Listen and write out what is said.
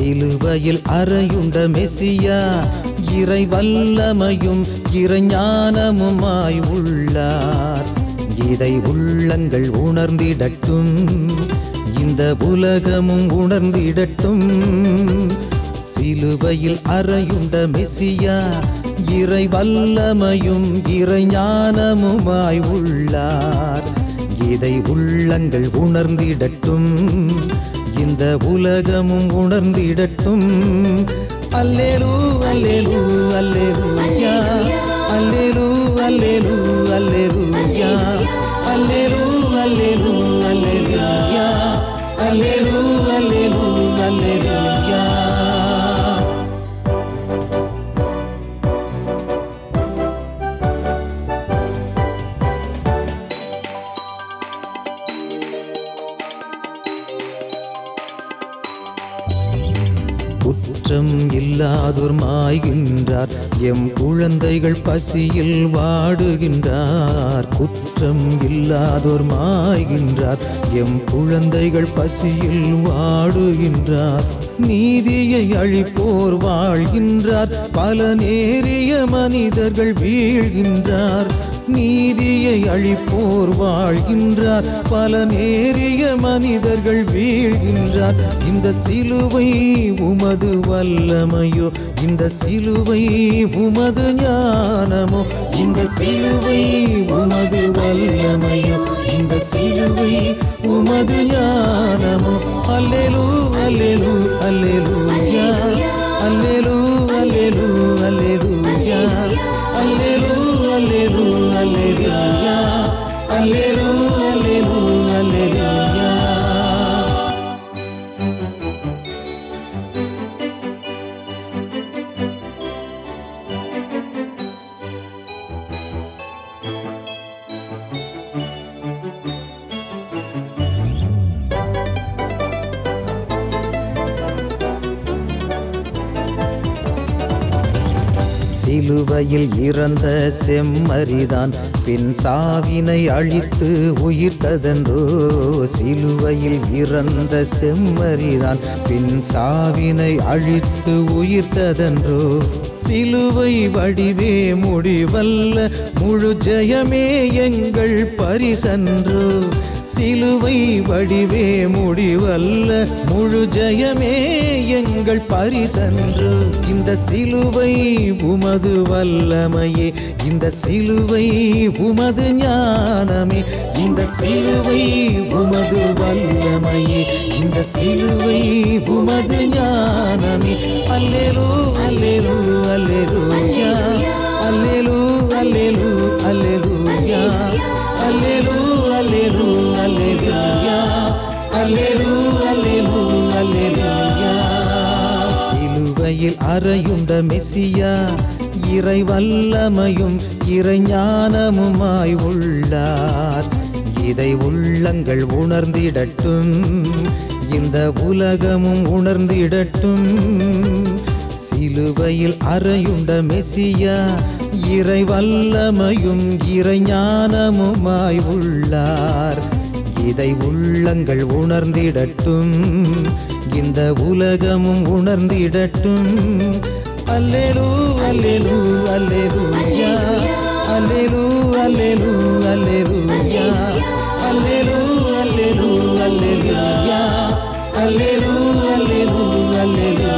சிலுவையில் அறையுண்ட மெசியா இறை வல்லமையும் இறைஞானமுமாய் உள்ளார் இதை உள்ளங்கள் உணர்ந்திடட்டும் இந்த உலகமும் உணர்ந்திடட்டும் சிலுவையில் அறையுண்ட மெசியா இறை வல்லமையும் இறைஞானமுமாய் உள்ளார் இதை உள்ளங்கள் உணர்ந்திடட்டும் இந்த உலகமும் உணர்ந்திடட்டும் அல்லேலூ அல்லேலூ அல்லேலூயா அல்லேலூ அல்லேலூ அல்லேலூயா அல்லேலூ அல்லேலூ அல்லேலூயா அல்லேலூ அல்லேலூ அல்லேலூயா குற்றம் இல்லாதோர் மாய்கின்றார் எம் குழந்தைகள் பசியில் வாடுகின்றார் குற்றம் இல்லாதோர் மாய்கின்றார் எம் குழந்தைகள் பசியில் வாடுகின்றார் நீதியை அழிப்போர் வாழ்கின்றார் பல நேரிய மனிதர்கள் வீழ்கின்றார் நீதியை அழிப்போர் வாழ்கின்றார் பல நேரிய மனிதர்கள் வீழ்கின்றார் இந்த சிலுவை உமது வல்லமையோ இந்த சிலுவை உமது ஞானமோ இந்த சிலுவை உமது வல்லமையோ இந்த சிலுவை உமது ஞானமோ அல்லேலூ அல்லேலூ அல்லேலூயா அல்லேலூ அல்லேலூ அல்லேலூயா அல்லேலூ அல்லேலூ அல்லேலூயா அல்லேலூ அல்லேலூ அல்லேலூயா சிலுவையில் இறந்த செம்மறிதான் பின் சாவினை அழித்து உயிர்த்ததென்றோ சிலுவையில் இறந்த செம்மறிதான் பின் சாவினை அழித்து உயிர்த்ததென்றோ சிலுவை வடிவே முடிவல்ல முழு ஜெயமே எங்கள் பரிசன்றோ சிலுவை வடிவே முடிவல்ல முழு ஜெயமே எங்கள் பரிசன்று இந்த சிலுவை உமது வல்லமையே இந்த சிலுவை உமது ஞானமே இந்த சிலுவை உமது வல்லமையே இந்த சிலுவை உமது ஞானமே அல்லேலூ அல்லேலூ அல்லேலூயா அல்லேலூ அல்லேலூ அல்லேலூயா அல்லேலூ அல்லேலூ அல்லேலூயா அல்லேலூ அல்லேலூ அல்லேலூயா சிலுவையில் அறையுண்ட மெசியா இறை வல்லமையும் இறைஞானமுமாய் உள்ளார் இதை உள்ளங்கள் உணர்ந்திடட்டும் இந்த உலகமும் உணர்ந்திடட்டும் சிலுவையில் அறையுண்ட மெசியா இறை வல்லமையும் இறைஞானமுமாய் உள்ளார் இதை உள்ளங்கள் உணர்ந்திடட்டும் இந்த உலகமும் உணர்ந்திடட்டும் அல்லேலூ அல்லேலூ அல்லேலூயா அல்லேலூ அல்லேலூ அல்லேலூயா அல்லேலூ அல்லேலூ அல்லேலூயா அல்லேலூ அல்லேலூ அல்லேலூயா